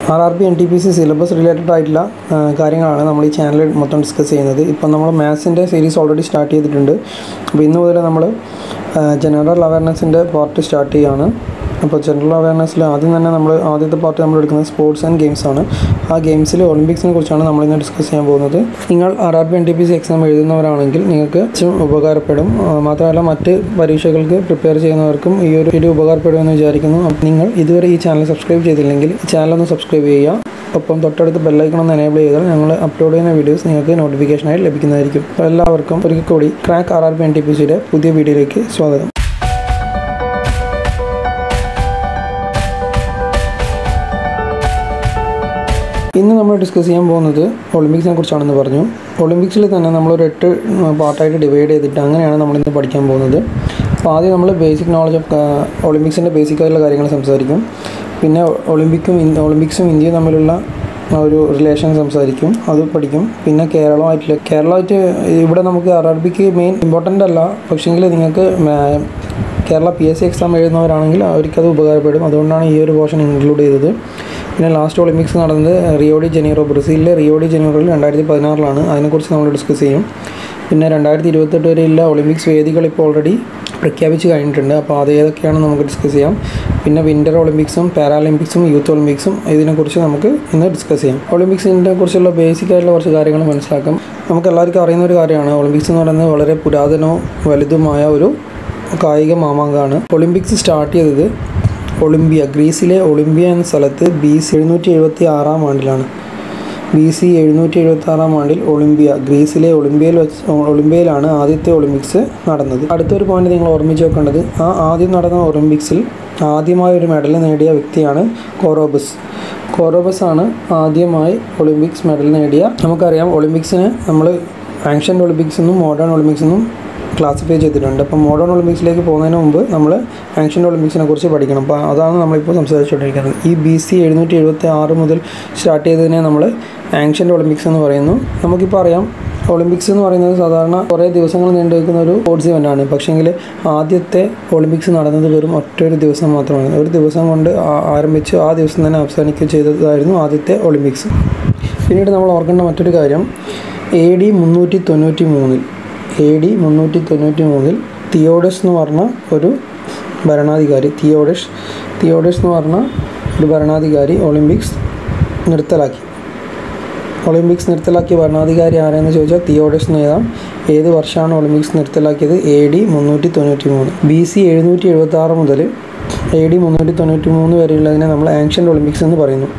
R R B N T P C syllabus related ആയിട്ടുള്ള ആ, കാര്യങ്ങളാണ് നമ്മൾ ഈ ചാനലിൽ മൊത്തം ഡിസ്കസ് ചെയ്യുന്നത് ഇപ്പം നമ്മൾ മാത്സിൻ്റെ സീരീസ് ഓൾറെഡി സ്റ്റാർട്ട് ചെയ്തിട്ടുണ്ട് അപ്പോൾ ഇന്ന് മുതൽ നമ്മൾ ജനറൽ അവയർനെസ്സിൻ്റെ പാർട്ട് സ്റ്റാർട്ട് ചെയ്യുകയാണ് അപ്പോൾ ജനറൽ അവയർനെസ്സിൽ ആദ്യം തന്നെ നമ്മൾ ആദ്യത്തെ പാർട്ട് നമ്മൾ എടുക്കുന്നത് സ്പോർട്സ് ആൻഡ് ഗെയിംസ് ആണ് ആ ഗെയിംസിൽ ഒളിമ്പിക്സിനെ കുറിച്ചാണ് നമ്മൾ ഇന്ന് ഡിസ്കസ് ചെയ്യാൻ പോകുന്നത് നിങ്ങൾ R R B N T P C exam എഴുതുന്നവരാണെങ്കിൽ നിങ്ങൾക്ക് ഏറ്റവും ഉപകാരപ്പെടും ആ, മാത്രമല്ല മറ്റ് പരീക്ഷകൾക്ക് പ്രിപ്പയർ ചെയ്യുന്നവർക്കും ഈ ഒരു വീഡിയോ ഉപകാരപ്പെടുമെന്ന് വിചാരിക്കുന്നു അപ്പോൾ നിങ്ങൾ ഇതുവരെ ഈ ചാനൽ സബ്സ്ക്രൈബ് ചെയ്തില്ലെങ്കിൽ ഈ ചാനൽ ഒന്ന് സബ്സ്ക്രൈബ് ചെയ്യുക ഒപ്പം തൊട്ടടുത്ത് ബെല്ലൈക്കൺ ഒന്ന് എനേബിൾ ചെയ്താൽ ഞങ്ങൾ അപ്ലോഡ് ചെയ്യുന്ന വീഡിയോസ് നിങ്ങൾക്ക് നോട്ടിഫിക്കേഷനായി ലഭിക്കുന്നതായിരിക്കും അപ്പോൾ എല്ലാവർക്കും ഒരിക്കൽ കൂടി crack R R B N T P സിയുടെ പുതിയ വീഡിയോയിലേക്ക് സ്വാഗതം ഇന്ന് നമ്മൾ ഡിസ്കസ് ചെയ്യാൻ പോകുന്നത് ഒളിമ്പിക്സിനെ കുറിച്ചാണെന്ന് പറഞ്ഞു ഒളിമ്പിക്സിൽ തന്നെ നമ്മളൊരു എട്ട് പാർട്ടായിട്ട് ഡിവൈഡ് ചെയ്തിട്ട് അങ്ങനെയാണ് നമ്മൾ ഇന്ന് പഠിക്കാൻ പോകുന്നത് അപ്പോൾ ആദ്യം നമ്മൾ ബേസിക് നോളജ് ഓഫ് ഒളിമ്പിക്സിൻ്റെ ബേസിക് ആയിട്ടുള്ള കാര്യങ്ങൾ സംസാരിക്കും പിന്നെ ഒളിമ്പിക്കും ഇൻ- ഒളിമ്പിക്സും ഇന്ത്യയും തമ്മിലുള്ള ആ ഒരു റിലേഷൻ സംസാരിക്കും അത് പഠിക്കും പിന്നെ കേരളമായിട്ടില്ല കേരളമായിട്ട് ഇവിടെ നമുക്ക് ആർ ആർ ബിക്ക് മെയിൻ ഇമ്പോർട്ടൻ്റ് അല്ല പക്ഷേങ്കിൽ നിങ്ങൾക്ക് മേ- Kerala P S C exam എഴുതുന്നവരാണെങ്കിൽ അവർക്കത് ഉപകാരപ്പെടും അതുകൊണ്ടാണ് ഈ ഒരു പോർഷൻ ഇൻക്ലൂഡ് ചെയ്തത് പിന്നെ ലാസ്റ്റ് ഒളിമ്പിക്സ് നടന്നത് റിയോ ഡി ജനീറോ ബ്രസീലിലെ റിയോ ഡി ജനീറോയിൽ രണ്ടായിരത്തി പതിനാറിലാണ് അതിനെക്കുറിച്ച് നമ്മൾ ഡിസ്കസ് ചെയ്യും പിന്നെ രണ്ടായിരത്തി ഇരുപത്തെട്ട് വരെയുള്ള ഒളിമ്പിക്സ് വേദികൾ ഇപ്പോൾ ഓൾറെഡി പ്രഖ്യാപിച്ച് കഴിഞ്ഞിട്ടുണ്ട് അപ്പോൾ അത് ഏതൊക്കെയാണെന്ന് നമുക്ക് ഡിസ്കസ് ചെയ്യാം പിന്നെ വിൻ്റർ ഒളിമ്പിക്സും പാരാലിമ്പിക്സും യൂത്ത് ഒളിമ്പിക്സും ഇതിനെക്കുറിച്ച് നമുക്ക് ഇന്ന് ഡിസ്കസ് ചെയ്യാം ഒളിമ്പിക്സിനെ കുറിച്ചുള്ള ബേസിക് ആയിട്ടുള്ള കുറച്ച് കാര്യങ്ങൾ മനസ്സിലാക്കാം നമുക്ക് എല്ലാവർക്കും അറിയുന്ന ഒരു കാര്യമാണ് ഒളിമ്പിക്സ് എന്ന് പറയുന്നത് വളരെ പുരാതനവും വലുതുമായ ഒരു കായിക മാമാങ്കമാണ് ഒളിമ്പിക്സ് സ്റ്റാർട്ട് ചെയ്തത് ഒളിമ്പിയ ഗ്രീസിലെ ഒളിമ്പിയ എന്ന സ്ഥലത്ത് ബി സി എഴുന്നൂറ്റി എഴുപത്തി ആറാം ആണ്ടിലാണ് ബി സി എഴുന്നൂറ്റി എഴുപത്തി ആറാം ആണ്ടിൽ ഒളിമ്പിയ ഗ്രീസിലെ ഒളിമ്പിയയിൽ വെച്ച് ഒളിമ്പിയയിലാണ് ആദ്യത്തെ ഒളിമ്പിക്സ് നടന്നത് അടുത്തൊരു പോയിന്റ് നിങ്ങൾ ഓർമ്മിച്ച് വെക്കേണ്ടത് ആ ആദ്യം നടന്ന ഒളിമ്പിക്സിൽ ആദ്യമായി ഒരു മെഡൽ നേടിയ വ്യക്തിയാണ് കോറോബസ് കോറോബസ് ആണ് ആദ്യമായി ഒളിമ്പിക്സ് മെഡൽ നേടിയ നമുക്കറിയാം ഒളിമ്പിക്സിന് നമ്മൾ ആൻഷ്യൻ്റ് ഒളിമ്പിക്സ് എന്നും മോഡേൺ ഒളിമ്പിക്സ് എന്നും ക്ലാസിഫൈ ചെയ്തിട്ടുണ്ട് അപ്പോൾ മോഡേൺ ഒളിമ്പിക്സിലേക്ക് പോകുന്നതിന് മുമ്പ് നമ്മൾ ആൻഷ്യൻ്റ് ഒളിമ്പിക്സിനെ കുറിച്ച് പഠിക്കണം അപ്പോൾ അതാണ് നമ്മളിപ്പോൾ സംസാരിച്ചുകൊണ്ടിരിക്കുന്നത് ഈ ബി സി എഴുന്നൂറ്റി എഴുപത്തി ആറ് മുതൽ സ്റ്റാർട്ട് ചെയ്തതിനെ നമ്മൾ ആൻഷ്യൻ്റ് ഒളിമ്പിക്സ് എന്ന് പറയുന്നു നമുക്കിപ്പോൾ അറിയാം ഒളിമ്പിക്സ് എന്ന് പറയുന്നത് സാധാരണ കുറേ ദിവസങ്ങൾ നീണ്ടു നിൽക്കുന്ന ഒരു സ്പോർട്സ് ഇവൻ്റാണ് പക്ഷേങ്കിൽ ആദ്യത്തെ ഒളിമ്പിക്സ് നടന്നത് വെറും ഒറ്റൊരു ദിവസം മാത്രമാണ് ഒരു ദിവസം കൊണ്ട് ആ- ആരംഭിച്ച് ആ ദിവസം തന്നെ അവസാനിക്കുകയും ചെയ്തതായിരുന്നു ആദ്യത്തെ ഒളിമ്പിക്സ് പിന്നീട് നമ്മൾ ഓർക്കേണ്ട മറ്റൊരു കാര്യം എ ഡി മുന്നൂറ്റി തൊണ്ണൂറ്റി മൂന്നിൽ എ ഡി മുന്നൂറ്റി തൊണ്ണൂറ്റി മൂന്നിൽ തിയോഡസ് എന്ന് പറഞ്ഞ ഒരു ഭരണാധികാരി തിയോഡസ് തിയോഡസ് എന്ന് പറഞ്ഞ ഒരു ഭരണാധികാരി ഒളിമ്പിക്സ് നിർത്തലാക്കി ഒളിമ്പിക്സ് നിർത്തലാക്കിയ ഭരണാധികാരി ആരെന്ന് ചോദിച്ചാൽ തിയോഡസ് എന്ന് എഴുതാം ഏത് വർഷമാണ് ഒളിമ്പിക്സ് നിർത്തലാക്കിയത് എ ഡി മുന്നൂറ്റി തൊണ്ണൂറ്റി മൂന്ന് ബി സി എഴുന്നൂറ്റി എഴുപത്തി ആറ് മുതൽ എ ഡി മുന്നൂറ്റി തൊണ്ണൂറ്റി മൂന്ന് വരെയുള്ളതിനെ നമ്മൾ ആൻഷ്യൻ്റ് ഒളിമ്പിക്സ് എന്ന് പറയുന്നു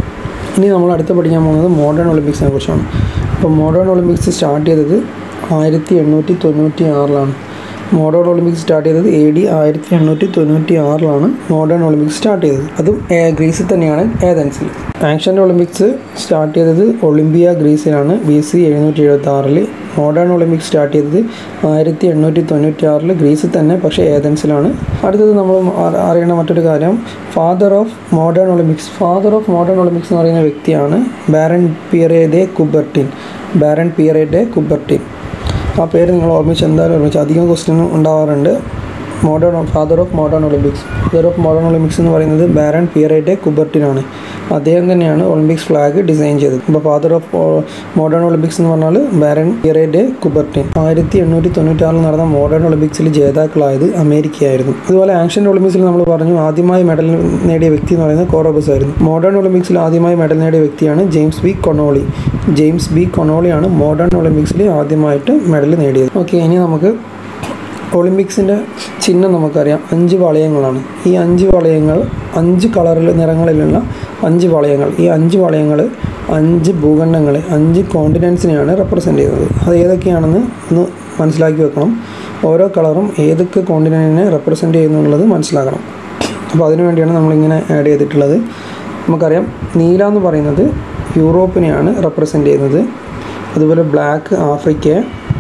ഇനി നമ്മൾ അടുത്ത് പഠിക്കാൻ പോകുന്നത് മോഡേൺ ഒളിമ്പിക്സിനെ കുറിച്ചാണ് അപ്പോൾ മോഡേൺ ഒളിമ്പിക്സ് സ്റ്റാർട്ട് ചെയ്തത് ആയിരത്തി എണ്ണൂറ്റി തൊണ്ണൂറ്റി ആറിലാണ് മോഡേൺ ഒളിമ്പിക്സ് സ്റ്റാർട്ട് ചെയ്തത് എ ഡി ആയിരത്തി എണ്ണൂറ്റി തൊണ്ണൂറ്റി ആറിലാണ് മോഡേൺ ഒളിമ്പിക്സ് സ്റ്റാർട്ട് ചെയ്തത് അതും ഏ, ഗ്രീസിൽ തന്നെയാണ് ഏതൻസിൽ ആൻഷ്യൻ്റ് ഒളിമ്പിക്സ് സ്റ്റാർട്ട് ചെയ്തത് ഒളിമ്പിയ ഗ്രീസിലാണ് ബി സി എഴുന്നൂറ്റി എഴുപത്തി ആറിൽ മോഡേൺ ഒളിമ്പിക്സ് സ്റ്റാർട്ട് ചെയ്തത് ആയിരത്തി എണ്ണൂറ്റി തൊണ്ണൂറ്റി ആറിൽ ഗ്രീസിൽ തന്നെ പക്ഷേ ഏതൻസിലാണ് അടുത്തത് നമ്മൾ അ- അറിയണ മറ്റൊരു കാര്യം father of modern Olympics father of modern Olympics എന്ന് പറയുന്ന വ്യക്തിയാണ് Baron Pierre de Coubertin Baron Pierre de Coubertin ആ പേര് നിങ്ങൾ ഓർമ്മിച്ച് എന്തായാലും ഓർമ്മിച്ച് അധികം ക്വസ്റ്റ്യൻ ഉണ്ടാവാറുണ്ട് modern father of modern Olympics father of modern Olympics എന്ന് പറയുന്നത് ബാരൻ പിയറേറ്റെ കുബർട്ടിനാണ് അദ്ദേഹം തന്നെയാണ് ഒളിമ്പിക്സ് ഫ്ലാഗ് ഡിസൈൻ ചെയ്തത് അപ്പോൾ ഫാദർ ഓഫ് മോഡേൺ ഒളിമ്പിക്സ് എന്ന് പറഞ്ഞാൽ ബാരൻ പിയറേറ്റെ കുബർട്ടിൻ ആയിരത്തി എണ്ണൂറ്റി തൊണ്ണൂറ്റാറിൽ നടന്ന മോഡേൺ ഒളിമ്പിക്സിൽ ജേതാക്കളായത് അമേരിക്കയായിരുന്നു അതുപോലെ ആൻഷ്യൻ്റ് ഒളിമ്പിക്സിൽ നമ്മൾ പറഞ്ഞു ആദ്യമായി മെഡൽ നേടിയ വ്യക്തി എന്ന് പറയുന്നത് കോറോബസ് ആയിരുന്നു മോഡേൺ ഒളിമ്പിക്സിൽ ആദ്യമായി മെഡൽ നേടിയ വ്യക്തിയാണ് James B Connolly James B കൊണോളിയാണ് മോഡേൺ ഒളിമ്പിക്സിൽ ആദ്യമായിട്ട് മെഡൽ നേടിയത് ഓക്കെ ഇനി നമുക്ക് ഒളിമ്പിക്സിൻ്റെ ചിഹ്നം നമുക്കറിയാം അഞ്ച് വളയങ്ങളാണ് ഈ അഞ്ച് വളയങ്ങൾ അഞ്ച് കളറിൽ നിറങ്ങളിലുള്ള അഞ്ച് വളയങ്ങൾ ഈ അഞ്ച് വളയങ്ങൾ അഞ്ച് ഭൂഖണ്ഡങ്ങളെ അഞ്ച് കോണ്ടിനെൻസിനെയാണ് റെപ്രസെൻ്റ് ചെയ്യുന്നത് അത് ഏതൊക്കെയാണെന്ന് ഒന്ന് മനസ്സിലാക്കി വെക്കണം ഓരോ കളറും ഏതൊക്കെ കോണ്ടിനെൻറ്റിനെ റെപ്രസെൻ്റ് ചെയ്യുന്നുള്ളത് മനസ്സിലാക്കണം അപ്പോൾ അതിനു വേണ്ടിയാണ് നമ്മളിങ്ങനെ ആഡ് ചെയ്തിട്ടുള്ളത് നമുക്കറിയാം നീല എന്ന് പറയുന്നത് യൂറോപ്പിനെയാണ് റെപ്രസെൻ്റ് ചെയ്യുന്നത് അതുപോലെ ബ്ലാക്ക് ആഫ്രിക്കയെ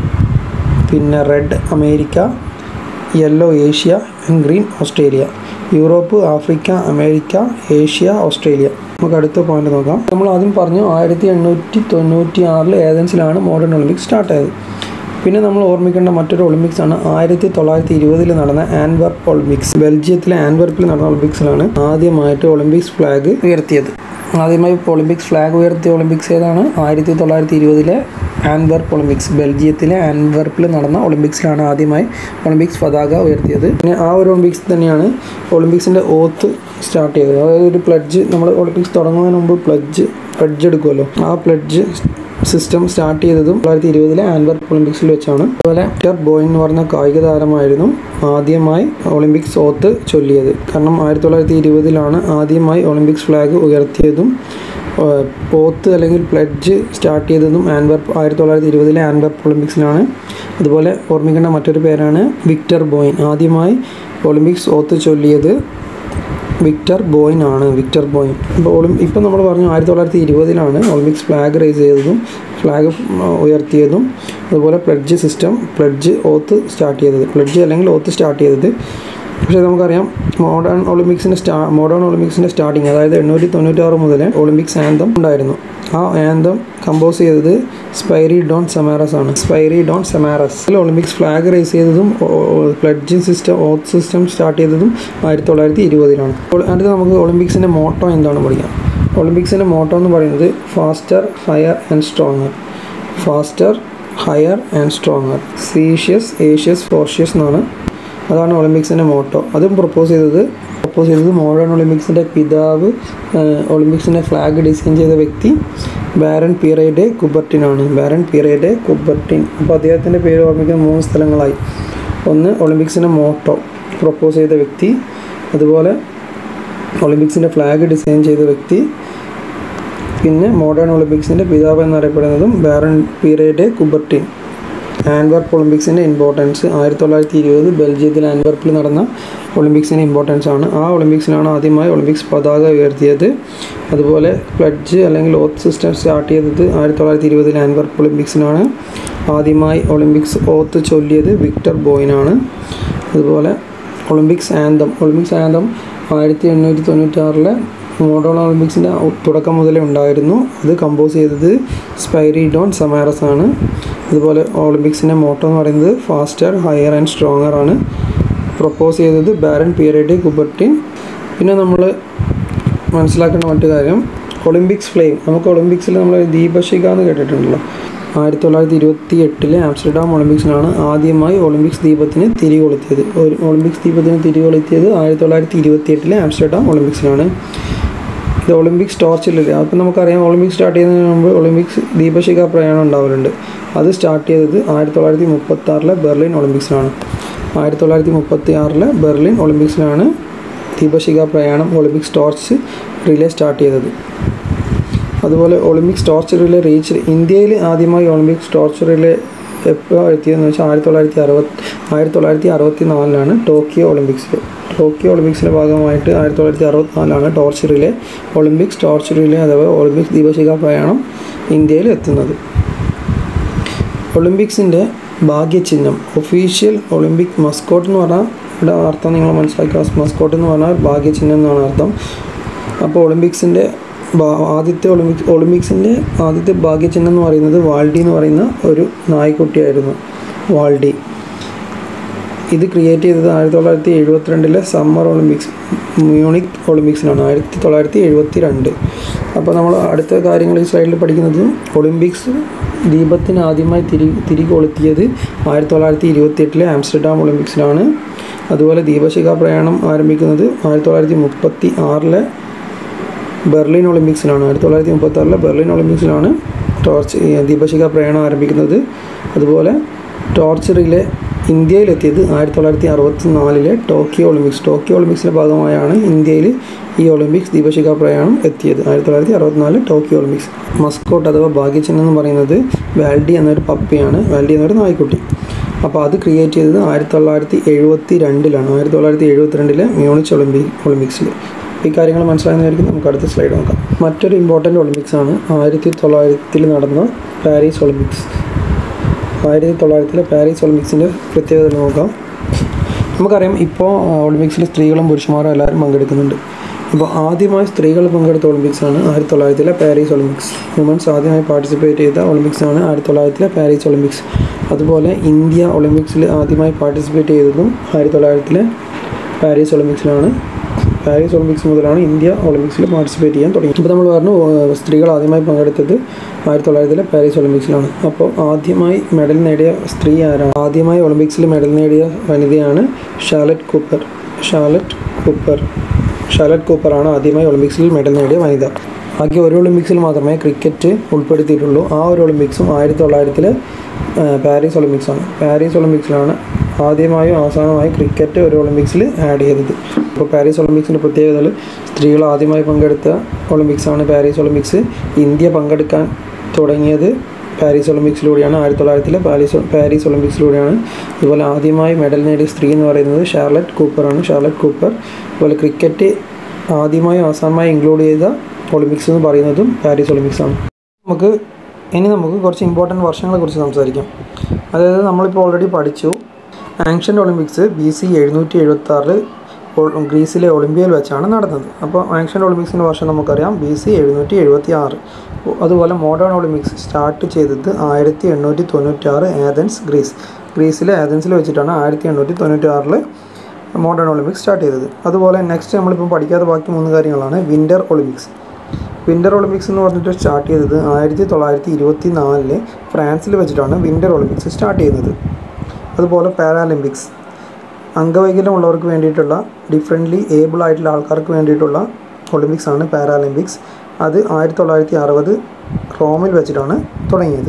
പിന്നെ red America yellow Asia and green Australia Europe Africa America Asia Australia നമുക്ക് അടുത്ത പോയിന്റ് നോക്കാം നമ്മൾ ആദ്യം പറഞ്ഞു ആയിരത്തി എണ്ണൂറ്റി തൊണ്ണൂറ്റി ആറിൽ ഏതൻസിലാണ് മോഡേൺ ഒളിമ്പിക്സ് സ്റ്റാർട്ട് ആയത് പിന്നെ നമ്മൾ ഓർമ്മിക്കേണ്ട മറ്റൊരു ഒളിമ്പിക്സ് ആണ് ആയിരത്തി തൊള്ളായിരത്തി ഇരുപതിൽ നടന്ന ആൻവർപ്പ് ഒളിമ്പിക്സ് ബെൽജിയത്തിലെ ആൻവർപ്പിൽ നടന്ന ഒളിമ്പിക്സിലാണ് ആദ്യമായിട്ട് ഒളിമ്പിക്സ് ഫ്ലാഗ് ഉയർത്തിയത് ആദ്യമായി ഒളിമ്പിക്സ് ഫ്ലാഗ് ഉയർത്തിയ ഒളിമ്പിക്സ് ഏതാണ് ആയിരത്തി തൊള്ളായിരത്തി ഇരുപതിലെ ആൻവർപ്പ് ഒളിമ്പിക്സ് ബെൽജിയത്തിലെ ആൻവർപ്പിൽ നടന്ന ഒളിമ്പിക്സിലാണ് ആദ്യമായി ഒളിമ്പിക്സ് പതാക ഉയർത്തിയത് പിന്നെ ആ ഒരു ഒളിമ്പിക്സ് തന്നെയാണ് ഒളിമ്പിക്സിൻ്റെ ഓത്ത് സ്റ്റാർട്ട് ചെയ്തത് അതായത് ഒരു പ്ലഡ്ജ് നമ്മൾ ഒളിമ്പിക്സ് തുടങ്ങുന്നതിന് മുമ്പ് പ്ലഡ്ജ് പ്ലഡ്ജ് എടുക്കുമല്ലോ ആ പ്ലഡ്ജ് സിസ്റ്റം സ്റ്റാർട്ട് ചെയ്തതും തൊള്ളായിരത്തി ഇരുപതിലെ ആൻവർപ്പ് ഒളിമ്പിക്സിൽ വെച്ചാണ് അതുപോലെ പീറ്റർ ബോയിൻ എന്ന് പറഞ്ഞ കായിക താരമായിരുന്നു ആദ്യമായി ഒളിമ്പിക്സ് ഓത്ത് ചൊല്ലിയത് കാരണം ആയിരത്തി തൊള്ളായിരത്തി ഇരുപതിലാണ് ആദ്യമായി ഒളിമ്പിക്സ് ഫ്ലാഗ് ഉയർത്തിയതും ഏഹ്, ഓത്ത് അല്ലെങ്കിൽ പ്ലഡ്ജ് സ്റ്റാർട്ട് ചെയ്തതും ആൻവർപ്പ് ആയിരത്തി തൊള്ളായിരത്തി ഇരുപതിലെ ആൻവർപ്പ് ഒളിമ്പിക്സിലാണ് അതുപോലെ ഓർമ്മിക്കേണ്ട മറ്റൊരു പേരാണ് വിക്ടർ ബോയിൻ ആദ്യമായി ഒളിമ്പിക്സ് ഓത്ത് ചൊല്ലിയത് വിക്ടർ ബോയിൻ ആണ് വിക്ടർ ബോയിൻ ഇപ്പോൾ ഒളിം ഇപ്പം നമ്മൾ പറഞ്ഞു ആയിരത്തി തൊള്ളായിരത്തി ഇരുപതിലാണ് ഒളിമ്പിക്സ് ഫ്ലാഗ് റൈസ് ചെയ്തതും ഫ്ലാഗ് ഉയർത്തിയതും അതുപോലെ pledge system pledge oath start ചെയ്തത് പ്ലഡ്ജ് അല്ലെങ്കിൽ ഓത്ത് സ്റ്റാർട്ട് ചെയ്തത് പക്ഷേ നമുക്കറിയാം മോഡേൺ ഒളിമ്പിക്സിൻ്റെ സ്റ്റാ മോഡേൺ ഒളിമ്പിക്സിൻ്റെ സ്റ്റാർട്ടിങ് അതായത് എണ്ണൂറ്റി തൊണ്ണൂറ്റാറ് മുതൽ ഒളിമ്പിക്സ് ആന്തം ഉണ്ടായിരുന്നു ആ ആന്തം കമ്പോസ് ചെയ്തത് സ്പൈറി ഡോൺ സെമാറസ് ആണ് സ്പൈറി ഡോൺ സെമാറസ് അതിൽ ഒളിമ്പിക്സ് ഫ്ലാഗ് റൈസ് ചെയ്തതും pledging system oath system start ചെയ്തതും ആയിരത്തി തൊള്ളായിരത്തി ഇരുപതിലാണ് അപ്പോൾ അടുത്ത് നമുക്ക് ഒളിമ്പിക്സിൻ്റെ മോട്ടോ എന്താണ് പഠിക്കാം ഒളിമ്പിക്സിൻ്റെ മോട്ടോ എന്ന് പറയുന്നത് faster higher and stronger faster higher and stronger സീഷ്യസ് ഏഷ്യസ് ഫോഷ്യസ് എന്നാണ് അതാണ് ഒളിമ്പിക്സിൻ്റെ മോട്ടോ അതും പ്രപ്പോസ് ചെയ്തത് പ്രപ്പോസ് ചെയ്തത് മോഡേൺ ഒളിമ്പിക്സിൻ്റെ പിതാവ് ഒളിമ്പിക്സിൻ്റെ ഫ്ലാഗ് ഡിസൈൻ ചെയ്ത വ്യക്തി ബാരൻ പിറേഡെ കുബർട്ടിനാണ് ബാരൻ പിറേഡെ കുബർട്ടിൻ അപ്പോൾ അദ്ദേഹത്തിൻ്റെ പേര് ഓർമ്മിക്കുന്ന മൂന്ന് സ്ഥലങ്ങളായി ഒന്ന് ഒളിമ്പിക്സിൻ്റെ മോട്ടോ പ്രപ്പോസ് ചെയ്ത വ്യക്തി അതുപോലെ ഒളിമ്പിക്സിൻ്റെ ഫ്ലാഗ് ഡിസൈൻ ചെയ്ത വ്യക്തി പിന്നെ മോഡേൺ ഒളിമ്പിക്സിൻ്റെ പിതാവ് എന്നറിയപ്പെടുന്നതും ബാരൻ പീറേഡെ കുബർട്ടിൻ ആൻവർപ്പ് ഒളിമ്പിക്സിൻ്റെ ഇമ്പോർട്ടൻസ് ആയിരത്തി തൊള്ളായിരത്തി ഇരുപത് ബെൽജിയത്തിൽ ആൻവർപ്പിൽ നടന്ന ഒളിമ്പിക്സിൻ്റെ ഇമ്പോർട്ടൻസ് ആണ് ആ ഒളിമ്പിക്സിലാണ് ആദ്യമായി ഒളിമ്പിക്സ് പതാക ഉയർത്തിയത് അതുപോലെ പ്ലഡ്ജ് അല്ലെങ്കിൽ ഓത്ത് സിസ്റ്റം സ്റ്റാർട്ട് ചെയ്തത് ആയിരത്തി തൊള്ളായിരത്തി ഇരുപതിൽ ആൻവർപ്പ് ഒളിമ്പിക്സിനാണ് ആദ്യമായി ഒളിമ്പിക്സ് ഓത്ത് ചൊല്ലിയത് വിക്ടർ ബോയിനാണ് അതുപോലെ ഒളിമ്പിക്സ് ആന്തം ഒളിമ്പിക്സ് ആന്തം ആയിരത്തി എണ്ണൂറ്റി തൊണ്ണൂറ്റാറിലെ മോഡേൺ ഒളിമ്പിക്സിൻ്റെ തുടക്കം മുതലേ ഉണ്ടായിരുന്നു അത് കമ്പോസ് ചെയ്തത് സ്പൈറി ഡോൺ സമാറസ് ആണ് അതുപോലെ ഒളിമ്പിക്സിൻ്റെ മോട്ടോ എന്ന് പറയുന്നത് ഫാസ്റ്റർ ഹയർ ആൻഡ് സ്ട്രോങ്ങർ ആണ് പ്രപ്പോസ് ചെയ്തത് ബാരൻ പിയറേഡി കുബർട്ടിൻ പിന്നെ നമ്മൾ മനസ്സിലാക്കേണ്ട മറ്റു കാര്യം ഒളിമ്പിക്സ് ഫ്ലെയിം നമുക്ക് ഒളിമ്പിക്സിൽ നമ്മൾ ദീപശിഖ എന്ന് കേട്ടിട്ടുണ്ടല്ലോ ആയിരത്തി തൊള്ളായിരത്തി ഇരുപത്തി എട്ടിലെ ആംസ്റ്റർഡാം ഒളിമ്പിക്സിലാണ് ആദ്യമായി ഒളിമ്പിക്സ് ദീപത്തിന് തിരി കൊളുത്തിയത് ഒരു ഒളിമ്പിക്സ് ദീപത്തിന് തിരി കൊളുത്തിയത് ആയിരത്തി തൊള്ളായിരത്തി ഇരുപത്തി എട്ടിലെ ആംസ്റ്റർഡാം ഒളിമ്പിക്സിലാണ് ഇത് ഒളിമ്പിക്സ് ടോർച്ചിലില്ല അപ്പം നമുക്കറിയാം ഒളിമ്പിക്സ് സ്റ്റാർട്ട് ചെയ്യുന്നതിന് മുമ്പ് ഒളിമ്പിക്സ് ദീപശിഖ പ്രയാണം ഉണ്ടാവലുണ്ട് അത് സ്റ്റാർട്ട് ചെയ്തത് ആയിരത്തി തൊള്ളായിരത്തി മുപ്പത്തി ആറിലെ ബെർലിൻ ഒളിമ്പിക്സിലാണ് ആയിരത്തി തൊള്ളായിരത്തി മുപ്പത്തി ആറിലെ ബെർലിൻ ഒളിമ്പിക്സിലാണ് ദീപശിഖ പ്രയാണം ഒളിമ്പിക്സ് ടോർച്ച് റിലേ സ്റ്റാർട്ട് ചെയ്തത് അതുപോലെ ഒളിമ്പിക്സ് ടോർച്ച് റിലേ റീച്ച് ഇന്ത്യയിൽ ആദ്യമായി ഒളിമ്പിക്സ് ടോർച്ച് റിലേ എപ്പോൾ എത്തിയതെന്ന് വെച്ചാൽ ആയിരത്തി തൊള്ളായിരത്തി അറുപത്തി ആയിരത്തി തൊള്ളായിരത്തി അറുപത്തി നാലിലാണ് ടോക്കിയോ ഒളിമ്പിക്സിൽ ടോക്കിയോ ഒളിമ്പിക്സിൻ്റെ ഭാഗമായിട്ട് ആയിരത്തി തൊള്ളായിരത്തി അറുപത്തിനാലാണ് torch relay Olympics torch relay അഥവാ ഒളിമ്പിക്സ് ദീപശിഖ പ്രയാണം ഇന്ത്യയിൽ എത്തുന്നത് ഒളിമ്പിക്സിൻ്റെ ഭാഗ്യചിഹ്നം ഒഫീഷ്യൽ ഒളിമ്പിക് മസ്കോട്ട് എന്ന് പറഞ്ഞാൽ ഇവിടെ അർത്ഥം നിങ്ങൾ മനസ്സിലാക്കുക മസ്കോട്ട് എന്ന് പറഞ്ഞാൽ ഭാഗ്യചിഹ്നം എന്നാണ് അർത്ഥം അപ്പോൾ ഒളിമ്പിക്സിൻ്റെ ഭാ- ആദ്യത്തെ ഒളിമ്പിക്സ് ഒളിമ്പിക്സിൻ്റെ ആദ്യത്തെ ഭാഗ്യചിഹ്നം എന്ന് പറയുന്നത് വാൾഡി എന്ന് പറയുന്ന ഒരു നായ്ക്കുട്ടിയായിരുന്നു വാൾഡി ഇത് ക്രിയേറ്റ് ചെയ്തത് ആയിരത്തി തൊള്ളായിരത്തി എഴുപത്തിരണ്ടിലെ സമ്മർ ഒളിമ്പിക്സ് മ്യൂണിക് ഒളിമ്പിക്സിനാണ് ആയിരത്തി തൊള്ളായിരത്തി എഴുപത്തി രണ്ട് അപ്പോൾ നമ്മൾ അടുത്ത കാര്യങ്ങൾ ഈ സ്ലൈഡിൽ പഠിക്കുന്നത് ഒളിമ്പിക്സ് ദീപത്തിന് ആദ്യമായി തിരി തിരി കൊളുത്തിയത് ആയിരത്തി തൊള്ളായിരത്തി ഇരുപത്തി എട്ടിലെ ആംസ്റ്റർഡാം ഒളിമ്പിക്സിലാണ് അതുപോലെ ദീപശിഖ പ്രയാണം ആരംഭിക്കുന്നത് ആയിരത്തി തൊള്ളായിരത്തി മുപ്പത്തി ആറിലെ ബെർലിൻ ഒളിമ്പിക്സിലാണ് ആയിരത്തി തൊള്ളായിരത്തി മുപ്പത്തി ആറിലെ ബെർലിൻ ഒളിമ്പിക്സിലാണ് ടോർച്ച് ഈ ദീപശിഖ പ്രയാണം ആരംഭിക്കുന്നത് അതുപോലെ ടോർച്ച് റിലേ ഇന്ത്യയിലെത്തിയത് ആയിരത്തി തൊള്ളായിരത്തി അറുപത്തി നാലിലെ ടോക്കിയോ ഒളിമ്പിക്സ് ടോക്കിയോ ഒളിമ്പിക്സിൻ്റെ ഭാഗമായാണ് ഇന്ത്യയിൽ ഈ ഒളിമ്പിക്സ് ദീപശിഖ പ്രയാണം എത്തിയത് ആയിരത്തി തൊള്ളായിരത്തി അറുപത്തിനാല് ടോക്കിയോ ഒളിമ്പിക്സ് മസ്കോട്ട് അഥവാ ഭാഗ്യചിഹ്നം എന്ന് പറയുന്നത് വാൽഡി എന്നൊരു പപ്പിയാണ് വാൽഡി എന്നൊരു നായ്ക്കുട്ടി അപ്പോൾ അത് ക്രിയേറ്റ് ചെയ്തത് ആയിരത്തി തൊള്ളായിരത്തി എഴുപത്തി രണ്ടിലാണ് ആയിരത്തി തൊള്ളായിരത്തി എഴുപത്തി രണ്ടിലെ മ്യൂണിച്ച് ഒളിമ്പിക് ഒളിമ്പിക്സിൽ ഈ കാര്യങ്ങൾ മനസ്സിലാകുന്നതായിരിക്കും നമുക്ക് അടുത്ത സ്ലൈഡ് നോക്കാം മറ്റൊരു ഇമ്പോർട്ടൻ്റ് ഒളിമ്പിക്സ് ആണ് ആയിരത്തി തൊള്ളായിരത്തിൽ നടന്ന പാരീസ് ഒളിമ്പിക്സ് ആയിരത്തി തൊള്ളായിരത്തിലെ പാരീസ് ഒളിമ്പിക്സിൻ്റെ പ്രത്യേകത നോക്കാം നമുക്കറിയാം ഇപ്പോൾ ഒളിമ്പിക്സിൽ സ്ത്രീകളും പുരുഷന്മാരും എല്ലാവരും പങ്കെടുക്കുന്നുണ്ട് അപ്പോൾ ആദ്യമായി സ്ത്രീകൾ പങ്കെടുത്ത ഒളിമ്പിക്സ് ആണ് ആയിരത്തി തൊള്ളായിരത്തിലെ പാരീസ് ഒളിമ്പിക്സ് വുമൻസ് ആദ്യമായി പാർട്ടിസിപ്പേറ്റ് ചെയ്ത ഒളിമ്പിക്സ് ആണ് ആയിരത്തി തൊള്ളായിരത്തിലെ പാരീസ് ഒളിമ്പിക്സ് അതുപോലെ ഇന്ത്യ ഒളിമ്പിക്സിൽ ആദ്യമായി പാർട്ടിസിപ്പേറ്റ് ചെയ്തതും ആയിരത്തി തൊള്ളായിരത്തിലെ പാരീസ് ഒളിമ്പിക്സിലാണ് പാരീസ് ഒളിമ്പിക്സ് മുതലാണ് ഇന്ത്യ ഒളിമ്പിക്സിൽ പാർട്ടിസിപ്പേറ്റ് ചെയ്യാൻ തുടങ്ങി ഇപ്പോൾ നമ്മൾ പറഞ്ഞു ഏഹ്, സ്ത്രീകൾ ആദ്യമായി പങ്കെടുത്തത് ആയിരത്തി തൊള്ളായിരത്തിലെ പാരീസ് ഒളിമ്പിക്സിലാണ് അപ്പോൾ ആദ്യമായി മെഡൽ നേടിയ സ്ത്രീ ആരാണ് ആദ്യമായി ഒളിമ്പിക്സിൽ മെഡൽ നേടിയ വനിതയാണ് ഷാലറ്റ് കൂപ്പർ ഷാലറ്റ് കൂപ്പർ ഷാലറ്റ് കൂപ്പറാണ് ആദ്യമായി ഒളിമ്പിക്സിൽ മെഡൽ നേടിയ വനിത ബാക്കി ഒരു ഒളിമ്പിക്സിൽ മാത്രമേ ക്രിക്കറ്റ് ഉൾപ്പെടുത്തിയിട്ടുള്ളൂ ആ ഒരു ഒളിമ്പിക്സും ആയിരത്തി തൊള്ളായിരത്തിലെ പാരീസ് ഒളിമ്പിക്സാണ് പാരീസ് ഒളിമ്പിക്സിലാണ് ആദ്യമായും അവസാനമായും ക്രിക്കറ്റ് ഒരു ഒളിമ്പിക്സിൽ ആഡ് ചെയ്തത് അപ്പോൾ പാരീസ് ഒളിമ്പിക്സിൻ്റെ പ്രത്യേകതകൾ സ്ത്രീകൾ ആദ്യമായി പങ്കെടുത്ത ഒളിമ്പിക്സാണ് പാരീസ് ഒളിമ്പിക്സ് ഇന്ത്യ പങ്കെടുക്കാൻ തുടങ്ങിയത് പാരീസ് ഒളിമ്പിക്സിലൂടെയാണ് ആയിരത്തി തൊള്ളായിരത്തിലെ പാരീസ് പാരീസ് ഒളിമ്പിക്സിലൂടെയാണ് അതുപോലെ ആദ്യമായി മെഡൽ നേടിയ സ്ത്രീ എന്ന് പറയുന്നത് ഷാർലറ്റ് കൂപ്പറാണ് ഷാർലറ്റ് കൂപ്പർ അതുപോലെ ക്രിക്കറ്റ് ആദ്യമായി അവസാനമായി ഇൻക്ലൂഡ് ചെയ്ത ഒളിമ്പിക്സ് എന്ന് പറയുന്നതും പാരീസ് ഒളിമ്പിക്സ് ആണ് നമുക്ക് ഇനി നമുക്ക് കുറച്ച് ഇമ്പോർട്ടൻറ്റ് വർഷങ്ങളെ കുറിച്ച് സംസാരിക്കാം അതായത് നമ്മളിപ്പോൾ ഓൾറെഡി പഠിച്ചു ആൻഷ്യൻ്റ് ഒളിമ്പിക്സ് ബി സി എഴുന്നൂറ്റി എഴുപത്തി ആറിൽ ഗ്രീസിലെ ഒളിമ്പിയയിൽ വെച്ചാണ് നടന്നത് അപ്പോൾ ആൻഷ്യൻ്റ് ഒളിമ്പിക്സിൻ്റെ വർഷം നമുക്കറിയാം ബി സി എഴുന്നൂറ്റി എഴുപത്തി ആറ് അതുപോലെ മോഡേൺ ഒളിമ്പിക്സ് സ്റ്റാർട്ട് ചെയ്തത് ആയിരത്തി എണ്ണൂറ്റി തൊണ്ണൂറ്റി ആറ് ഏതൻസ് ഗ്രീസ് ഗ്രീസിലെ ഏതൻസിൽ വെച്ചിട്ടാണ് ആയിരത്തി എണ്ണൂറ്റി തൊണ്ണൂറ്റി ആറിൽ മോഡേൺ ഒളിമ്പിക്സ് സ്റ്റാർട്ട് ചെയ്തത് അതുപോലെ നെക്സ്റ്റ് നമ്മളിപ്പം പഠിക്കാതെ ബാക്കി മൂന്ന് കാര്യങ്ങളാണ് വിൻ്റർ ഒളിമ്പിക്സ് വിൻ്റർ ഒളിമ്പിക്സ് എന്ന് പറഞ്ഞിട്ട് സ്റ്റാർട്ട് ചെയ്തത് ആയിരത്തി തൊള്ളായിരത്തി ഇരുപത്തി നാലില് ഫ്രാൻസിൽ വെച്ചിട്ടാണ് വിൻ്റർ ഒളിമ്പിക്സ് സ്റ്റാർട്ട് ചെയ്യുന്നത് അതുപോലെ പാരാലിമ്പിക്സ് അംഗവൈകല്യമുള്ളവർക്ക് വേണ്ടിയിട്ടുള്ള ഡിഫറെൻ്റ്ലി ഏബിൾ ആയിട്ടുള്ള ആൾക്കാർക്ക് വേണ്ടിയിട്ടുള്ള ഒളിമ്പിക്സ് ആണ് പാരാലിമ്പിക്സ് അത് ആയിരത്തി തൊള്ളായിരത്തി അറുപത് റോമിൽ വെച്ചിട്ടാണ് തുടങ്ങിയത്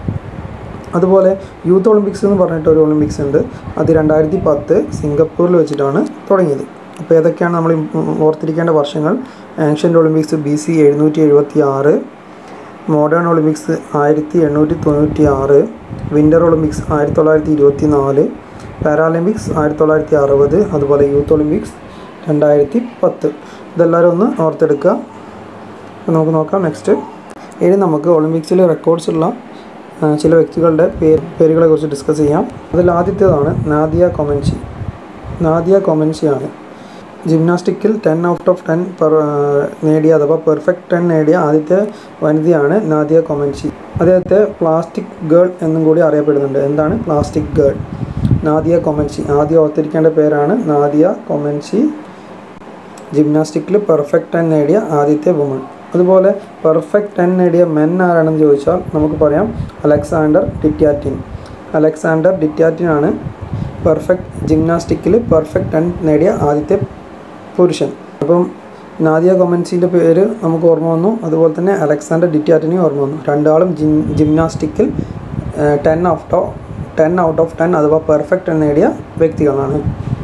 അതുപോലെ യൂത്ത് ഒളിമ്പിക്സ് എന്ന് പറഞ്ഞിട്ട് ഒരു ഒളിമ്പിക്സ് ഉണ്ട് അത് രണ്ടായിരത്തി പത്ത് സിംഗപ്പൂരിൽ വെച്ചിട്ടാണ് തുടങ്ങിയത് അപ്പോൾ ഏതൊക്കെയാണ് നമ്മൾ ഇം- ഓർത്തിരിക്കേണ്ട വർഷങ്ങൾ ആൻഷ്യൻ്റ് ഒളിമ്പിക്സ് ബി സി എഴുന്നൂറ്റി എഴുപത്തി ആറ് മോഡേൺ ഒളിമ്പിക്സ് ആയിരത്തി എണ്ണൂറ്റി തൊണ്ണൂറ്റി ആറ് വിൻ്റർ ഒളിമ്പിക്സ് ആയിരത്തി തൊള്ളായിരത്തി ഇരുപത്തി നാല് പാരാലിമ്പിക്സ് ആയിരത്തി തൊള്ളായിരത്തി അറുപത് അതുപോലെ യൂത്ത് ഒളിമ്പിക്സ് രണ്ടായിരത്തി പത്ത് ഇതെല്ലാവരും ഒന്ന് ഓർത്തെടുക്കുക അപ്പോൾ നമുക്ക് നോക്കാം നെക്സ്റ്റ് ഇനി നമുക്ക് ഒളിമ്പിക്സിൽ റെക്കോർഡ്സ് ഉള്ള ആ, ചില വ്യക്തികളുടെ പേര് പേരുകളെ കുറിച്ച് ഡിസ്കസ് ചെയ്യാം അതിൽ ആദ്യത്തേതാണ് നാദിയ കൊമൻസി നാദിയ കൊമൻസിയാണ് ജിംനാസ്റ്റിക്കിൽ ടെൻ ഔട്ട് ഓഫ് ടെൻ പെർ നേടിയ അഥവാ പെർഫെക്റ്റ് ടെൻ നേടിയ ആദ്യത്തെ വനിതയാണ് നാദിയ കൊമൻസി അദ്ദേഹത്തെ പ്ലാസ്റ്റിക് ഗേൾ എന്നും കൂടി അറിയപ്പെടുന്നുണ്ട് എന്താണ് പ്ലാസ്റ്റിക് ഗേൾ നാദിയ കൊമൻസി ആദ്യം ഓർത്തിരിക്കേണ്ട പേരാണ് നാദിയ കൊമൻസി ജിംനാസ്റ്റിക്കിൽ പെർഫെക്റ്റ് ടെൻ നേടിയ ആദ്യത്തെ വുമൺ അതുപോലെ പെർഫെക്റ്റ് ടെൻ നേടിയ മെൻ ആരാണെന്ന് ചോദിച്ചാൽ നമുക്ക് പറയാം അലക്സാണ്ടർ ഡിറ്റ്യാറ്റിൻ അലക്സാണ്ടർ ഡിറ്റ്യാറ്റിൻ ആണ് പെർഫെക്റ്റ് ജിംനാസ്റ്റിക്കിൽ പെർഫെക്റ്റ് ടെൻ നേടിയ ആദ്യത്തെ പുരുഷൻ അപ്പം നാദിയ കൊമൻസിൻ്റെ പേര് നമുക്ക് ഓർമ്മ വന്നു അതുപോലെ തന്നെ അലക്സാണ്ടർ ഡിറ്റ്യാറ്റിനെ ഓർമ്മ വന്നു രണ്ടാളും ജിം ജിംനാസ്റ്റിക്കിൽ ten out of ten out of ten അഥവാ പെർഫെക്റ്റ് ടെൻ നേടിയ വ്യക്തികളാണ്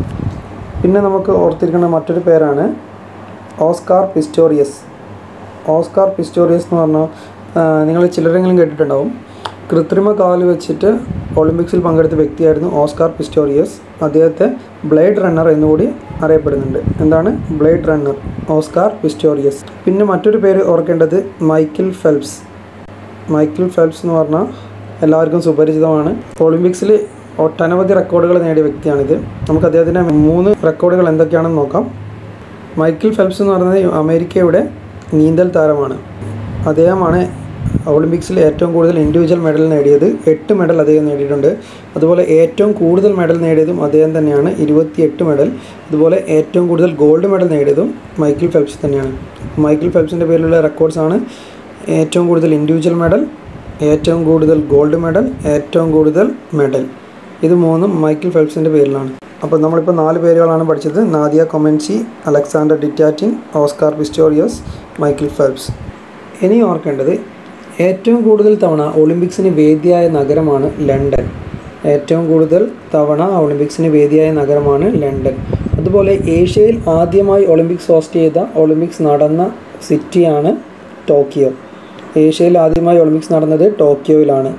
പിന്നെ നമുക്ക് ഓർത്തിരിക്കേണ്ട മറ്റൊരു പേരാണ് ഓസ്കാർ പിസ്റ്റോറിയസ് ഓസ്കാർ പിസ്റ്റോറിയസ് എന്ന് പറഞ്ഞാൽ നിങ്ങൾ ചിലരെങ്കിലും കേട്ടിട്ടുണ്ടാവും കൃത്രിമ കാല് വെച്ചിട്ട് ഒളിമ്പിക്സിൽ പങ്കെടുത്ത വ്യക്തിയായിരുന്നു ഓസ്കാർ പിസ്റ്റോറിയസ് അദ്ദേഹത്തെ ബ്ലേഡ് റണ്ണർ എന്നുകൂടി അറിയപ്പെടുന്നുണ്ട് എന്താണ് ബ്ലേഡ് റണ്ണർ ഓസ്കാർ പിസ്റ്റോറിയസ് പിന്നെ മറ്റൊരു പേര് ഓർക്കേണ്ടത് മൈക്കിൾ ഫെൽപ്സ് മൈക്കിൾ ഫെൽപ്സ് എന്ന് പറഞ്ഞാൽ എല്ലാവർക്കും സുപരിചിതമാണ് ഒളിമ്പിക്സിൽ ഒട്ടനവധി റെക്കോർഡുകൾ നേടിയ വ്യക്തിയാണിത് നമുക്ക് അദ്ദേഹത്തിൻ്റെ മൂന്ന് റെക്കോർഡുകൾ എന്തൊക്കെയാണെന്ന് നോക്കാം മൈക്കിൾ ഫെൽപ്സ് എന്ന് പറയുന്നത് അമേരിക്കയുടെ നീന്തൽ താരമാണ് അദ്ദേഹമാണ് ഒളിമ്പിക്സിൽ ഏറ്റവും കൂടുതൽ ഇൻഡിവിജ്വൽ മെഡൽ നേടിയത് എട്ട് മെഡൽ അദ്ദേഹം നേടിയിട്ടുണ്ട് അതുപോലെ ഏറ്റവും കൂടുതൽ മെഡൽ നേടിയതും അദ്ദേഹം തന്നെയാണ് ഇരുപത്തിയെട്ട് മെഡൽ അതുപോലെ ഏറ്റവും കൂടുതൽ ഗോൾഡ് മെഡൽ നേടിയതും മൈക്കിൾ ഫെൽപ്സ് തന്നെയാണ് മൈക്കിൾ ഫെൽപ്സിൻ്റെ പേരിലുള്ള റെക്കോർഡ്സാണ് ഏറ്റവും കൂടുതൽ ഇൻഡിവിജ്വൽ മെഡൽ ഏറ്റവും കൂടുതൽ ഗോൾഡ് മെഡൽ ഏറ്റവും കൂടുതൽ മെഡൽ ഇത് മൂന്നും മൈക്കിൾ ഫെൽപ്സിൻ്റെ പേരിലാണ് അപ്പോൾ നമ്മളിപ്പോൾ നാല് പേരുകളാണ് പഠിച്ചത് Nadia Comaneci Alexander Dityatin Oscar Pistorius Michael Phelps ഇനി ഓർക്കേണ്ടത് ഏറ്റവും കൂടുതൽ തവണ ഒളിമ്പിക്സിന് വേദിയായ നഗരമാണ് ലണ്ടൻ ഏറ്റവും കൂടുതൽ തവണ ഒളിമ്പിക്സിന് വേദിയായ നഗരമാണ് ലണ്ടൻ അതുപോലെ ഏഷ്യയിൽ ആദ്യമായി ഒളിമ്പിക്സ് ഹോസ്റ്റ് ചെയ്ത ഒളിമ്പിക്സ് നടന്ന സിറ്റിയാണ് ടോക്കിയോ ഏഷ്യയിൽ ആദ്യമായി ഒളിമ്പിക്സ് നടന്നത് ടോക്കിയോയിലാണ്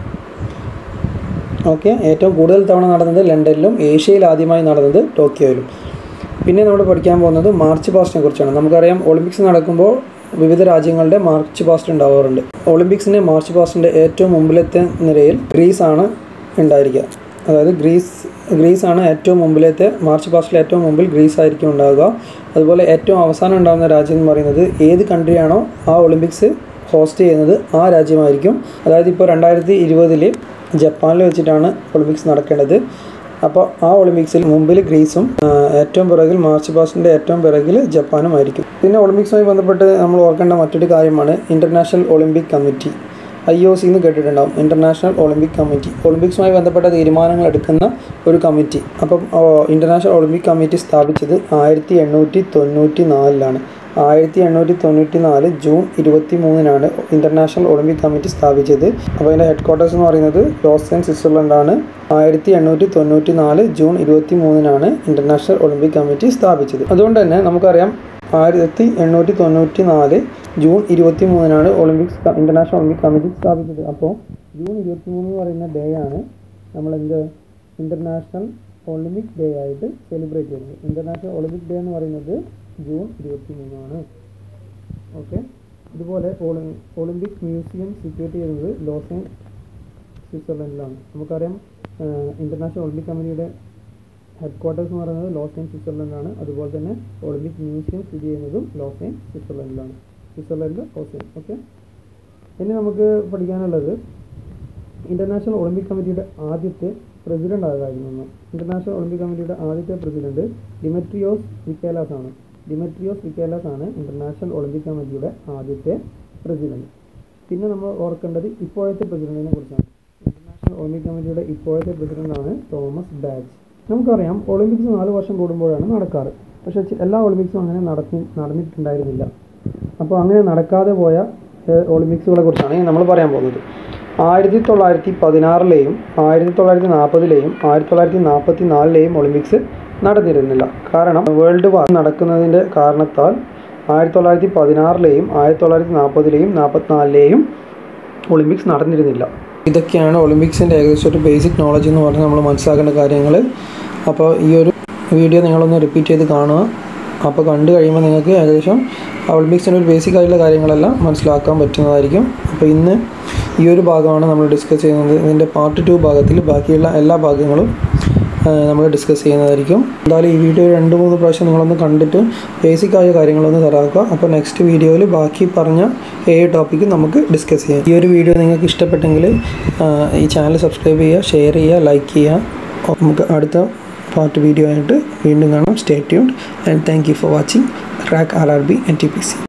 ഓക്കെ ഏറ്റവും കൂടുതൽ തവണ നടന്നത് ലണ്ടനിലും ഏഷ്യയിൽ ആദ്യമായി നടന്നത് ടോക്കിയോയിലും പിന്നെ നമ്മൾ പഠിക്കാൻ പോകുന്നത് മാർച്ച് പാസ്റ്റിനെ കുറിച്ചാണ് നമുക്കറിയാം ഒളിമ്പിക്സ് നടക്കുമ്പോൾ വിവിധ രാജ്യങ്ങളുടെ മാർച്ച് പാസ്റ്റ് ഉണ്ടാവാറുണ്ട് ഒളിമ്പിക്സിൻ്റെ മാർച്ച് പാസ്റ്റിൻ്റെ ഏറ്റവും മുമ്പിലത്തെ നിരയിൽ ഗ്രീസ് ആണ് ഉണ്ടായിരിക്കുക അതായത് ഗ്രീസ് ഗ്രീസ് ആണ് ഏറ്റവും മുമ്പിലത്തെ മാർച്ച് പാസ്റ്റിൽ ഏറ്റവും മുമ്പിൽ ഗ്രീസ് ആയിരിക്കും ഉണ്ടാവുക അതുപോലെ ഏറ്റവും അവസാനം ഉണ്ടാകുന്ന രാജ്യം എന്ന് പറയുന്നത് ഏത് കൺട്രിയാണോ ആ ഒളിമ്പിക്സ് ഹോസ്റ്റ് ചെയ്യുന്നത് ആ രാജ്യമായിരിക്കും അതായത് ഇപ്പോൾ രണ്ടായിരത്തി ഇരുപതിൽ ജപ്പാനിൽ വെച്ചിട്ടാണ് ഒളിമ്പിക്സ് നടക്കേണ്ടത് അപ്പോൾ ആ ഒളിമ്പിക്സിൽ മുമ്പിൽ ഗ്രീസും ആ, ഏറ്റവും പിറകിൽ മാർച്ച് പാസ്റ്റിൻ്റെ ഏറ്റവും പിറകിൽ ജപ്പാനും ആയിരിക്കും പിന്നെ ഒളിമ്പിക്സുമായി ബന്ധപ്പെട്ട് നമ്മൾ ഓർക്കേണ്ട മറ്റൊരു കാര്യമാണ് International Olympic Committee I O C എന്ന് കേട്ടിട്ടുണ്ടാവും ഇൻ്റർനാഷണൽ ഒളിമ്പിക് കമ്മിറ്റി ഒളിമ്പിക്സുമായി ബന്ധപ്പെട്ട തീരുമാനങ്ങൾ എടുക്കുന്ന ഒരു കമ്മിറ്റി അപ്പം ഇൻ്റർനാഷണൽ ഒളിമ്പിക് കമ്മിറ്റി സ്ഥാപിച്ചത് ആയിരത്തി എണ്ണൂറ്റി തൊണ്ണൂറ്റി നാലിലാണ് ആയിരത്തി എണ്ണൂറ്റി തൊണ്ണൂറ്റി നാല് ജൂൺ ഇരുപത്തി മൂന്നിനാണ് ഇൻ്റർനാഷണൽ ഒളിമ്പിക് കമ്മിറ്റി സ്ഥാപിച്ചത് അപ്പോൾ അതിൻ്റെ ഹെഡ് ക്വാർട്ടേഴ്സ് എന്ന് പറയുന്നത് ലോസൻ സ്വിറ്റ്സർലൻഡാണ് ആയിരത്തി എണ്ണൂറ്റി തൊണ്ണൂറ്റി നാല് ജൂൺ ഇരുപത്തി മൂന്നിനാണ് ഇൻ്റർനാഷണൽ ഒളിമ്പിക് കമ്മിറ്റി സ്ഥാപിച്ചത് അതുകൊണ്ട് തന്നെ നമുക്കറിയാം ആയിരത്തി എണ്ണൂറ്റി തൊണ്ണൂറ്റി നാല് ജൂൺ ഇരുപത്തി മൂന്നിനാണ് ഒളിമ്പിക്സ് ഇൻ്റർനാഷണൽ ഒളിമ്പിക് കമ്മിറ്റി സ്ഥാപിച്ചത് അപ്പോൾ ജൂൺ ഇരുപത്തി മൂന്ന് എന്ന് പറയുന്ന ഡേ ആണ് നമ്മൾ എന്ത് ഇൻ്റർനാഷണൽ ഒളിമ്പിക് ഡേ ആയിട്ട് സെലിബ്രേറ്റ് ചെയ്യുന്നത് ഇൻ്റർനാഷണൽ ഒളിമ്പിക് ഡേ എന്ന് പറയുന്നത് ജൂൺ ഇരുപത്തി മൂന്നാണ് ഓക്കെ ഇതുപോലെ ഒളി- ഒളിമ്പിക് മ്യൂസിയം സിറ്റുവേറ്റ് ചെയ്യുന്നത് ലോസൻ സ്വിറ്റ്സർലൻഡിലാണ് നമുക്കറിയാം ഇൻ്റർനാഷണൽ ഒളിമ്പിക് കമ്മിറ്റിയുടെ ഹെഡ് ക്വാർട്ടേഴ്സ് എന്ന് പറയുന്നത് ലോസൈൻ സ്വിറ്റ്സർലൻഡാണ് അതുപോലെ തന്നെ ഒളിമ്പിക് മ്യൂസിയം സ്ഥിതി ചെയ്യുന്നതും ലോസൈൻ സ്വിറ്റ്സർലൻഡിലാണ് സ്വിറ്റ്സർലൻഡ് ലോസൈൻ ഓക്കെ ഇനി നമുക്ക് പഠിക്കാനുള്ളത് ഇൻ്റർനാഷണൽ ഒളിമ്പിക് കമ്മിറ്റിയുടെ ആദ്യത്തെ പ്രസിഡന്റ് ആകായിരുന്നു ഇൻ്റർനാഷണൽ ഒളിമ്പിക് കമ്മിറ്റിയുടെ ആദ്യത്തെ പ്രസിഡന്റ് ഡിമെട്രിയോസ് വിക്കേലാസ് ആണ് ഡിമെട്രിയോസ് വിക്കേലാസ് ആണ് ഇൻ്റർനാഷണൽ ഒളിമ്പിക് കമ്മിറ്റിയുടെ ആദ്യത്തെ പ്രസിഡന്റ് പിന്നെ നമ്മൾ ഓർക്കേണ്ടത് ഇപ്പോഴത്തെ പ്രസിഡന്റിനെ കുറിച്ചാണ് ഇൻ്റർനാഷണൽ ഒളിമ്പിക് കമ്മിറ്റിയുടെ ഇപ്പോഴത്തെ പ്രസിഡന്റാണ് തോമസ് ബാച്ച് നമുക്കറിയാം ഒളിമ്പിക്സ് നാല് വർഷം കൂടുമ്പോഴാണ് നടക്കാറ് പക്ഷേ ചി- എല്ലാ ഒളിമ്പിക്സും അങ്ങനെ നടത്തി നടന്നിട്ടുണ്ടായിരുന്നില്ല അപ്പോൾ അങ്ങനെ നടക്കാതെ പോയ ഏഹ്, ഒളിമ്പിക്സുകളെ കുറിച്ചാണ് ഇനി നമ്മൾ പറയാൻ പോകുന്നത് ആയിരത്തി തൊള്ളായിരത്തി പതിനാറിലെയും ആയിരത്തി തൊള്ളായിരത്തി നാൽപ്പതിലെയും ആയിരത്തി തൊള്ളായിരത്തി നാൽപ്പത്തി നാലിലെയും ഒളിമ്പിക്സ് നടന്നിരുന്നില്ല കാരണം വേൾഡ് വാർ നടക്കുന്നതിൻ്റെ കാരണത്താൽ ആയിരത്തി തൊള്ളായിരത്തി പതിനാറിലെയും ആയിരത്തി തൊള്ളായിരത്തി നാൽപ്പതിലെയും നാൽപ്പത്തിനാലിലെയും ഒളിമ്പിക്സ് നടന്നിരുന്നില്ല ഇതൊക്കെയാണ് ഒളിമ്പിക്സിൻ്റെ ഏകദേശം ഒരു ബേസിക് നോളജ് എന്ന് പറഞ്ഞാൽ നമ്മൾ മനസ്സിലാക്കേണ്ട കാര്യങ്ങൾ അപ്പോൾ ഈ ഒരു വീഡിയോ നിങ്ങളൊന്ന് റിപ്പീറ്റ് ചെയ്ത് കാണുക അപ്പോൾ കണ്ടു കഴിയുമ്പോൾ നിങ്ങൾക്ക് ഏകദേശം ഒളിമ്പിക്സിൻ്റെ ഒരു ബേസിക് ആയിട്ടുള്ള കാര്യങ്ങളെല്ലാം മനസ്സിലാക്കാൻ പറ്റുന്നതായിരിക്കും അപ്പോൾ ഇന്ന് ഈ ഒരു ഭാഗമാണ് നമ്മൾ ഡിസ്കസ് ചെയ്യുന്നത് ഇതിൻ്റെ പാർട്ട് ടു ഭാഗത്തിൽ ബാക്കിയുള്ള എല്ലാ ഭാഗങ്ങളും നമ്മൾ ഡിസ്കസ് ചെയ്യുന്നതായിരിക്കും എന്തായാലും ഈ വീഡിയോ രണ്ട് മൂന്ന് പ്രാവശ്യം നിങ്ങളൊന്ന് കണ്ടിട്ട് ബേസിക് ആയ കാര്യങ്ങളൊന്ന് തരാക്കുക അപ്പോൾ നെക്സ്റ്റ് വീഡിയോയിൽ ബാക്കി പറഞ്ഞ ഏഴ് ടോപ്പിക്ക് നമുക്ക് ഡിസ്കസ് ചെയ്യാം ഈ ഒരു വീഡിയോ നിങ്ങൾക്ക് ഇഷ്ടപ്പെട്ടെങ്കിൽ ആ, ഈ ചാനൽ സബ്സ്ക്രൈബ് ചെയ്യുക ഷെയർ ചെയ്യുക ലൈക്ക് ചെയ്യുക നമുക്ക് അടുത്ത പാർട്ട് വീഡിയോ ആയിട്ട് വീണ്ടും കാണാം stay tuned and thank you for watching crack R R B N T P C